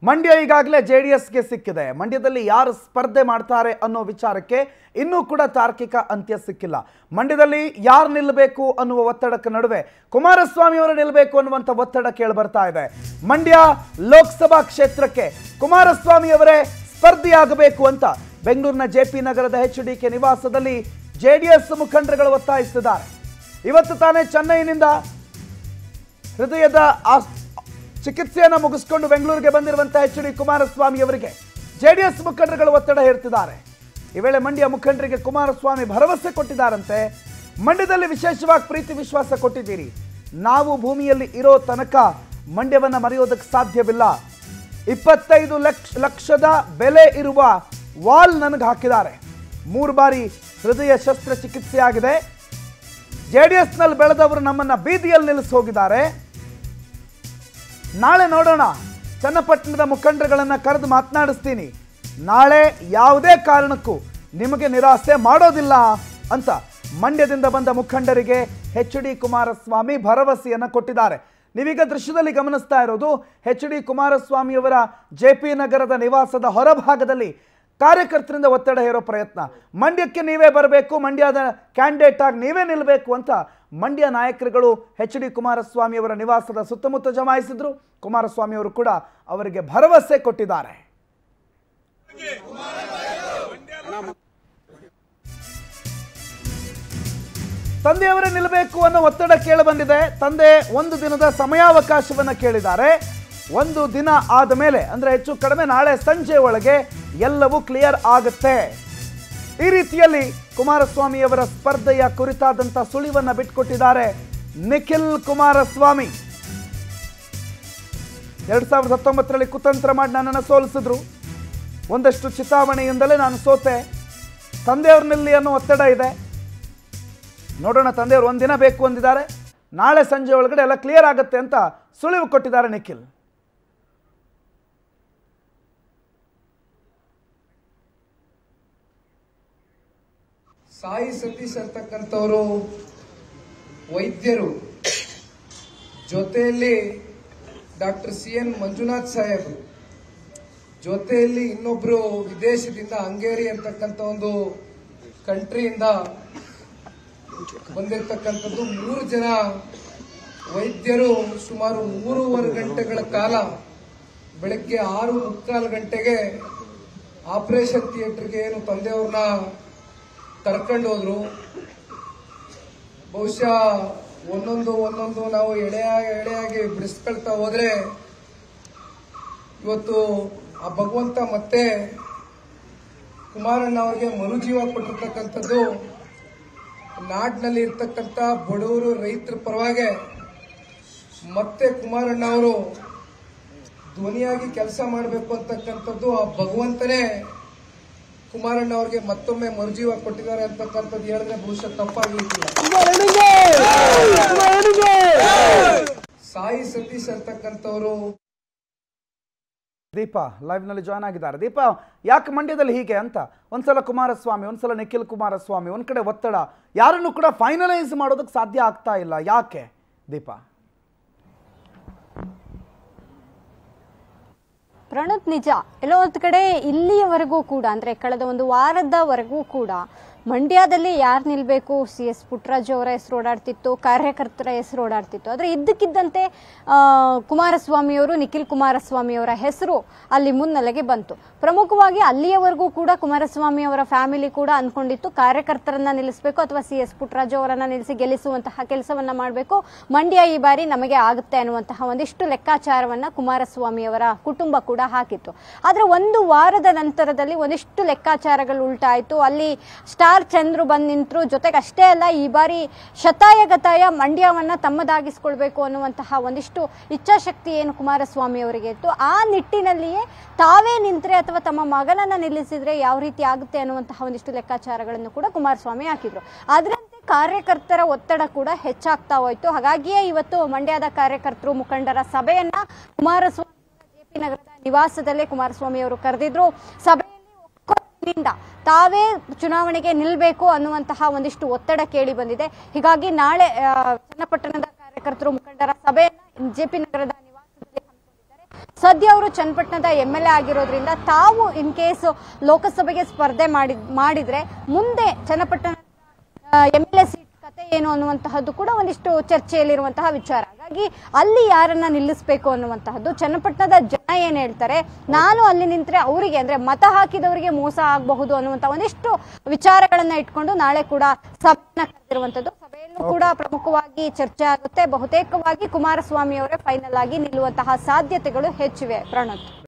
ಮಂಡ್ಯ ಈಗಾಗಲೇ J D ಎಸ್ಗೆ ಸಿಕ್ಕಿದೆ ಮಂಡ್ಯದಲ್ಲಿ ಯಾರು ಸ್ಪರ್ಧೆ ಮಾಡ್ತಾರೆ ಅನ್ನೋ ವಿಚಾರಕ್ಕೆ ಇನ್ನೂ ಕೂಡ ತಾರ್ಕಿಕ ಅಂತ್ಯ ಸಿಕ್ಕಿಲ್ಲ ಮಂಡ್ಯದಲ್ಲಿ ಯಾರು ನಿಲ್ಲಬೇಕು ಅನ್ನುವ ಒತ್ತಡಕ್ಕೆ ನಡುವೆ ಕುಮಾರಸ್ವಾಮಿ ಅವರು ನಿಲ್ಲಬೇಕು ಅನ್ನುವಂಥ ಒತ್ತಡ ಕೇಳಿ ಬರ್ತಾ ಇದೆ ಮಂಡ್ಯ ಲೋಕಸಭಾ ಕ್ಷೇತ್ರಕ್ಕೆ ಕುಮಾರಸ್ವಾಮಿ ಅವರೇ ಸ್ಪರ್ಧಿಯಾಗಬೇಕು ಅಂತ ಬೆಂಗಳೂರಿನ ಜೆ ಪಿ ನಗರದ ಎಚ್ ಡಿ ಕೆ ನಿವಾಸದಲ್ಲಿ ಜೆ ಡಿ ಎಸ್ ಮುಖಂಡರುಗಳು ಒತ್ತಾಯಿಸಿದ್ದಾರೆ ಇವತ್ತು ತಾನೇ ಚೆನ್ನೈನಿಂದ ಹೃದಯದ ಆಸ್- ಚಿಕಿತ್ಸೆಯನ್ನು ಮುಗಿಸ್ಕೊಂಡು ಬೆಂಗಳೂರಿಗೆ ಬಂದಿರುವಂತಹ ಎಚ್ ಡಿ ಕುಮಾರಸ್ವಾಮಿ ಅವರಿಗೆ ಜೆಡಿಎಸ್ ಮುಖಂಡರುಗಳು ಒತ್ತಡ ಹೇರ್ತಿದ್ದಾರೆ ಈ ವೇಳೆ ಮಂಡ್ಯ ಮುಖಂಡರಿಗೆ ಕುಮಾರಸ್ವಾಮಿ ಭರವಸೆ ಕೊಟ್ಟಿದ್ದಾರಂತೆ ಮಂಡ್ಯದಲ್ಲಿ ವಿಶೇಷವಾಗಿ ಪ್ರೀತಿ ವಿಶ್ವಾಸ ಕೊಟ್ಟಿದ್ದೀರಿ ನಾವು ಭೂಮಿಯಲ್ಲಿ ಇರೋ ತನಕ ಮಂಡ್ಯವನ್ನು ಮರೆಯೋದಕ್ಕೆ ಸಾಧ್ಯವಿಲ್ಲ ಇಪ್ಪತ್ತೈದು ಲಕ್ಷ ಲಕ್ಷದ ಬೆಲೆ ಇರುವ ವಾಲ್ ನನಗೆ ಹಾಕಿದ್ದಾರೆ ಮೂರು ಬಾರಿ ಹೃದಯ ಶಸ್ತ್ರಚಿಕಿತ್ಸೆ ಆಗಿದೆ ಜೆಡಿಎಸ್ನಲ್ಲಿ ಬೆಳೆದವರು ನಮ್ಮನ್ನ ಬೀದಿಯಲ್ಲಿ ನಿಲ್ಲಿಸಿ ಹೋಗಿದ್ದಾರೆ ನಾಳೆ ನೋಡೋಣ ಚನ್ನಪಟ್ಟಣದ ಮುಖಂಡರುಗಳನ್ನ ಕರೆದು ಮಾತನಾಡಿಸ್ತೀನಿ ನಾಳೆ ಯಾವುದೇ ಕಾರಣಕ್ಕೂ ನಿಮಗೆ ನಿರಾಸೆ ಮಾಡೋದಿಲ್ಲ ಅಂತ ಮಂಡ್ಯದಿಂದ ಬಂದ ಮುಖಂಡರಿಗೆ ಎಚ್ ಡಿ ಕುಮಾರಸ್ವಾಮಿ ಭರವಸೆಯನ್ನ ಕೊಟ್ಟಿದ್ದಾರೆ ನೀವೀಗ ದೃಶ್ಯದಲ್ಲಿ ಗಮನಿಸ್ತಾ ಇರೋದು ಎಚ್ ಡಿ ಕುಮಾರಸ್ವಾಮಿಯವರ ಜೆ ಪಿ ನಗರದ ನಿವಾಸದ ಹೊರಭಾಗದಲ್ಲಿ ಕಾರ್ಯಕರ್ತರಿಂದ ಒತ್ತಡ ಹೇರೋ ಪ್ರಯತ್ನ ಮಂಡ್ಯಕ್ಕೆ ನೀವೇ ಬರಬೇಕು ಮಂಡ್ಯದ ಕ್ಯಾಂಡಿಡೇಟ್ ಆಗಿ ನೀವೇ ನಿಲ್ಲಬೇಕು ಅಂತ ಮಂಡ್ಯ ನಾಯಕರುಗಳು ಎಚ್ ಡಿ ಕುಮಾರಸ್ವಾಮಿ ಅವರ ನಿವಾಸದ ಸುತ್ತಮುತ್ತ ಜಮಾಯಿಸಿದ್ರು ಕುಮಾರಸ್ವಾಮಿ ಅವರು ಕೂಡ ಅವರಿಗೆ ಭರವಸೆ ಕೊಟ್ಟಿದ್ದಾರೆ ತಂದೆಯವರೇ ನಿಲ್ಲಬೇಕು ಅನ್ನೋ ಒತ್ತಡ ಕೇಳಿ ಬಂದಿದೆ ತಂದೆ ಒಂದು ದಿನದ ಸಮಯಾವಕಾಶವನ್ನ ಕೇಳಿದ್ದಾರೆ ಒಂದು ದಿನ ಆದ ಮೇಲೆ ಅಂದ್ರೆ ಹೆಚ್ಚು ಕಡಿಮೆ ನಾಳೆ ಸಂಜೆ ಒಳಗೆ ಎಲ್ಲವೂ ಕ್ಲಿಯರ್ ಆಗುತ್ತೆ ಈ ರೀತಿಯಲ್ಲಿ ಕುಮಾರಸ್ವಾಮಿಯವರ ಸ್ಪರ್ಧೆಯ ಕುರಿತಾದಂಥ ಸುಳಿವನ್ನ ಬಿಟ್ಕೊಟ್ಟಿದ್ದಾರೆ ನಿಖಿಲ್ ಕುಮಾರಸ್ವಾಮಿ ಎರಡ್ ಸಾವಿರದ ಹತ್ತೊಂಬತ್ತರಲ್ಲಿ ಕುತಂತ್ರ ಮಾಡಿ ನನ್ನನ್ನು ಸೋಲಿಸಿದ್ರು ಒಂದಷ್ಟು ಚಿತಾವಣೆಯಿಂದಲೇ ನಾನು ಸೋತೆ ತಂದೆಯವ್ರನಲ್ಲಿ ಅನ್ನೋ ಒತ್ತಡ ಇದೆ ನೋಡೋಣ ತಂದೆಯವರು ಒಂದಿನ ಬೇಕು ಅಂದಿದ್ದಾರೆ ನಾಳೆ ಸಂಜೆ ಒಳಗಡೆ ಎಲ್ಲ ಕ್ಲಿಯರ್ ಆಗುತ್ತೆ ಅಂತ ಸುಳಿವು ಕೊಟ್ಟಿದ್ದಾರೆ ನಿಖಿಲ್ ಸಾಯಿ ಸತೀಶ್ ಅಂತಕ್ಕಂಥವರು ವೈದ್ಯರು ಜೊತೆಯಲ್ಲಿ ಡಾಕ್ಟರ್ ಸಿ ಎನ್ ಮಂಜುನಾಥ್ ಸಾಹೇಬರು ಜೊತೆಯಲ್ಲಿ ಇನ್ನೊಬ್ರು ವಿದೇಶದಿಂದ ಹಂಗೇರಿ ಅಂತಕ್ಕಂಥ ಒಂದು ಕಂಟ್ರಿಯಿಂದ ಬಂದಿರತಕ್ಕಂಥದ್ದು ಮೂರು ಜನ ವೈದ್ಯರು ಸುಮಾರು ಮೂರುವರೆ ಗಂಟೆಗಳ ಕಾಲ ಬೆಳಗ್ಗೆ ಆರು ಮುಕ್ಕಾಲು ಗಂಟೆಗೆ ಆಪರೇಷನ್ ಥಿಯೇಟರ್ಗೆ ಏನು ತಂದೆಯವ್ರನ್ನ ಕರ್ಕೊಂಡು ಹೋದ್ರು ಬಹುಶಃ ಒಂದೊಂದು ಒಂದೊಂದು ನಾವು ಎಳೆಯ ಎಳೆಯಾಗಿ ಬಿಡಿಸ್ಕೊಳ್ತಾ ಹೋದ್ರೆ ಇವತ್ತು ಆ ಭಗವಂತ ಮತ್ತೆ ಕುಮಾರಣ್ಣ ಅವರಿಗೆ ಮರುಜೀವ ಕೊಟ್ಟಿರ್ತಕ್ಕಂಥದ್ದು ನಾಡಿನಲ್ಲಿ ಇರ್ತಕ್ಕಂಥ ಬಡವರು ರೈತರ ಪರವಾಗಿ ಮತ್ತೆ ಕುಮಾರಣ್ಣ ಅವರು ಧ್ವನಿಯಾಗಿ ಕೆಲಸ ಮಾಡಬೇಕು ಅಂತಕ್ಕಂಥದ್ದು ಆ ಭಗವಂತನೇ ಕುಮಾರಣ್ಣ ಅವರಿಗೆ ಮತ್ತೊಮ್ಮೆ ಮರುಜೀವ ಕೊಟ್ಟಿದ್ದಾರೆ ಅಂತಕ್ಕಂಥದ್ದು ಹೇಳಿದ್ರೆ ಬಹುಶಃ ತಪ್ಪಾಗಲಿಕ್ಕಿಲ್ಲ ಸಾಯಿ ಸತೀಶ್ ಅಂತಕ್ಕಂಥವ್ರು ದೀಪ ಲೈವ್ ನಲ್ಲಿ ಜಾಯ್ನ್ ಆಗಿದ್ದಾರೆ ದೀಪ ಯಾಕೆ ಮಂಡ್ಯದಲ್ಲಿ ಹೀಗೆ ಅಂತ ಒಂದ್ಸಲ ಕುಮಾರಸ್ವಾಮಿ ಒಂದ್ಸಲ ನಿಖಿಲ್ ಕುಮಾರಸ್ವಾಮಿ ಒಂದ್ ಕಡೆ ಒತ್ತಡ ಯಾರನ್ನು ಕೂಡ ಫೈನಲೈಸ್ ಮಾಡೋದಕ್ಕೆ ಸಾಧ್ಯ ಆಗ್ತಾ ಇಲ್ಲ ಯಾಕೆ ದೀಪ ಪ್ರಣತ್ ನಿಜ ಎಲ್ಲೋ ಒಂದು ಕಡೆ ಇಲ್ಲಿಯವರೆಗೂ ಕೂಡ ಅಂದ್ರೆ ಕಳೆದ ಒಂದು ವಾರದವರೆಗೂ ಕೂಡ ಮಂಡ್ಯದಲ್ಲಿ ಯಾರು ನಿಲ್ಬೇಕು ಸಿ ಎಸ್ ಪುಟ್ಟರಾಜು ಅವರ ಹೆಸರು ಓಡಾಡ್ತಿತ್ತು ಕಾರ್ಯಕರ್ತರ ಹೆಸರು ಓಡಾಡ್ತಿತ್ತು ಆದ್ರೆ ಇದ್ದಕ್ಕಿದ್ದಂತೆ ಆ, ಕುಮಾರಸ್ವಾಮಿಯವರು ನಿಖಿಲ್ ಕುಮಾರಸ್ವಾಮಿಯವರ ಹೆಸರು ಅಲ್ಲಿ ಮುನ್ನೆಲೆಗೆ ಬಂತು ಪ್ರಮುಖವಾಗಿ ಅಲ್ಲಿಯವರೆಗೂ ಕೂಡ ಕುಮಾರಸ್ವಾಮಿ ಅವರ ಫ್ಯಾಮಿಲಿ ಕೂಡ ಅನ್ಕೊಂಡಿತ್ತು ಕಾರ್ಯಕರ್ತರನ್ನ ನಿಲ್ಲಿಸಬೇಕು ಅಥವಾ ಸಿ ಎಸ್ ಪುಟ್ಟರಾಜು ಅವರನ್ನ ನಿಲ್ಲಿಸಿ ಗೆಲ್ಲಿಸುವಂತಹ ಕೆಲಸವನ್ನ ಮಾಡಬೇಕು ಮಂಡ್ಯ ಈ ಬಾರಿ ನಮಗೆ ಆಗುತ್ತೆ ಅನ್ನುವಂತಹ ಒಂದಿಷ್ಟು ಲೆಕ್ಕಾಚಾರವನ್ನ ಕುಮಾರಸ್ವಾಮಿ ಅವರ ಕುಟುಂಬ ಕೂಡ ಹಾಕಿತ್ತು ಆದ್ರೆ ಒಂದು ವಾರದ ನಂತರದಲ್ಲಿ ಒಂದಿಷ್ಟು ಲೆಕ್ಕಾಚಾರಗಳು ಉಲ್ಟಾಯಿತು ಅಲ್ಲಿ ಸ್ಟಾರ್ ಚಂದ್ರು ಬಂದ್ ನಿಂತರು ಜೊತೆಗೆ ಅಷ್ಟೇ ಅಲ್ಲ ಈ ಬಾರಿ ಶತಾಯ ಗತಾಯ ಮಂಡ್ಯವನ್ನ ತಮ್ಮದಾಗಿಸ್ಕೊಳ್ಬೇಕು ಅನ್ನುವಂತಹ ಒಂದಿಷ್ಟು ಇಚ್ಛಾಶಕ್ತಿ ಏನು ಕುಮಾರಸ್ವಾಮಿ ಅವರಿಗೆ ಇತ್ತು ಆ ನಿಟ್ಟಿನಲ್ಲಿಯೇ ತಾವೇ ನಿಂತ್ರೆ ಅಥವಾ ತಮ್ಮ ಮಗನನ್ನ ನಿಲ್ಲಿಸಿದ್ರೆ ಯಾವ ರೀತಿ ಆಗುತ್ತೆ ಅನ್ನುವಂತಹ ಒಂದಿಷ್ಟು ಲೆಕ್ಕಾಚಾರಗಳನ್ನು ಕೂಡ ಕುಮಾರಸ್ವಾಮಿ ಹಾಕಿದ್ರು ಅದರಂತೆ ಕಾರ್ಯಕರ್ತರ ಒತ್ತಡ ಕೂಡ ಹೆಚ್ಚಾಗ್ತಾ ಹೋಯ್ತು ಹಾಗಾಗಿಯೇ ಇವತ್ತು ಮಂಡ್ಯದ ಕಾರ್ಯಕರ್ತರು ಮುಖಂಡರ ಸಭೆಯನ್ನ ಕುಮಾರಸ್ವಾಮಿ ಜೆಪಿ ನಗರದ ನಿವಾಸದಲ್ಲೇ ಕುಮಾರಸ್ವಾಮಿ ಅವರು ಕರೆದಿದ್ರು ಸಭೆಯಲ್ಲಿ ಒಕ್ಕೊರಲಿನಿಂದ ತಾವೇ ಚುನಾವಣೆಗೆ ನಿಲ್ಲಬೇಕು ಅನ್ನುವಂತಹ ಒಂದಿಷ್ಟು ಒತ್ತಡ ಕೇಳಿ ಬಂದಿದೆ ಹೀಗಾಗಿ ನಾಳೆ ಆ, ಚನ್ನಪಟ್ಟಣದ ಕಾರ್ಯಕರ್ತರು ಮುಖಂಡರ ಸಭೆಯನ್ನ ಜೆಪಿ ನಗರದ ನಿವಾಸದಲ್ಲಿ ಹಮ್ಮಿಕೊಂಡಿದ್ದಾರೆ ಸದ್ಯ ಅವರು ಚನ್ನಪಟ್ಟಣದ ಎಂ ಎಲ್ ಎ ಆಗಿರೋದ್ರಿಂದ ತಾವು ಇನ್ ಕೇಸ್ ಲೋಕಸಭೆಗೆ ಸ್ಪರ್ಧೆ ಮಾಡಿ ಮಾಡಿದ್ರೆ ಮುಂದೆ Channapatna M L A seat ಕತೆ ಏನು ಅನ್ನುವಂತಹದ್ದು ಕೂಡ ಒಂದಿಷ್ಟು ಚರ್ಚೆಯಲ್ಲಿರುವಂತಹ ವಿಚಾರ ಹಾಗಾಗಿ ಅಲ್ಲಿ ಯಾರನ್ನ ನಿಲ್ಲಿಸಬೇಕು ಅನ್ನುವಂತಹದ್ದು ಚನ್ನಪಟ್ಟಣದ ಜನ ಏನ್ ಹೇಳ್ತಾರೆ ನಾನು ಅಲ್ಲಿ ನಿಂತ್ರೆ ಅವರಿಗೆ ಅಂದ್ರೆ ಮತ ಹಾಕಿದವರಿಗೆ ಮೋಸ ಆಗಬಹುದು ಅನ್ನುವಂತ ಒಂದಿಷ್ಟು ವಿಚಾರಗಳನ್ನ ಇಟ್ಕೊಂಡು ನಾಳೆ ಕೂಡ ಸಭೆಯನ್ನ ಕರೆದಿರುವಂತದ್ದು ಸಭೆಯಲ್ಲೂ ಕೂಡ ಪ್ರಮುಖವಾಗಿ ಚರ್ಚೆ ಆಗುತ್ತೆ ಬಹುತೇಕವಾಗಿ ಕುಮಾರಸ್ವಾಮಿ ಅವರೇ ಫೈನಲ್ ಆಗಿ ನಿಲ್ಲುವಂತಹ ಸಾಧ್ಯತೆಗಳು ಹೆಚ್ಚಿವೆ ಪ್ರಣತ್